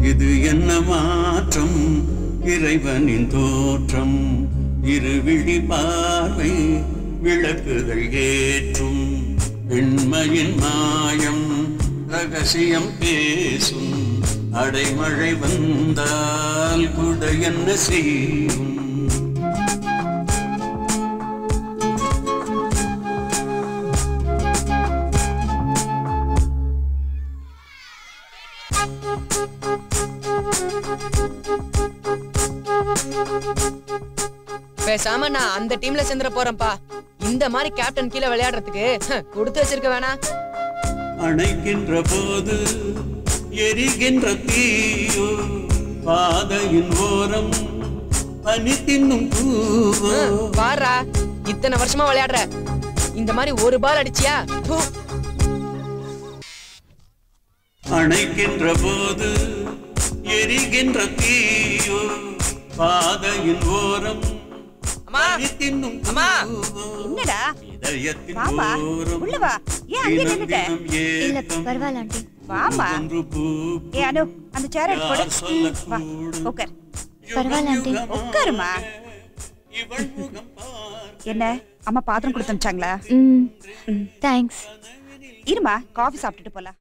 இது என்ன மாற்றம் இறைவனின் தோற்றம் இருவிழி பார்வை விளக்குகள் ஏற்றும் பெண்மையின் மாயம் ரகசியம் பேசும் அடைமழை வந்தால் கூட என்ன செய்யும் பேசாம நான் அந்த டீம்ல சேர்ந்துட போறேன்ப்பா இந்த மாதிரி கேப்டன் கீழே விளையாடுறதுக்கு ஹ, கொடுத்து வச்சிருக்க வேணாம் அணைக்கின்ற போது எரிகின்ற தீயோ பாதையின் ஓரம் பனி தின்னும் பூவோ ஹ, பாருடா இத்தனை வருஷமா விளையாடுற இந்த மாதிரி ஒரு பால் அடிச்சியா ஹு, அணைக்கின்ற போது எரிகின்ற தீயோ பாதையின் ஓரம் அம்மா பனி தின்னும் அம்மா. பூவோ என்னடா இதயத்தின் வாமா ஓரம் உள்ள வா ஏன் அங்கே தினம் நின்னுட்ட தினம் இல்ல ஏக்கம் பரவாயில்ல ஆண்டி வாமா ஒன்று பூ ஏ அனு அந்த சேர் எடுத்து போடு யார் வா சொல்லக்கூடும் உட்கார் பரவாயில்ல ஆண்டி. உட்காருமா. இவள் முகம் பார் என்ன அம்மா பாத்திரம் கொடுத்து அனுப்பிச்சாங்களா ம் தேங்க்ஸ் இருமா காஃபி சாப்பிட்டுட்டு போலாம்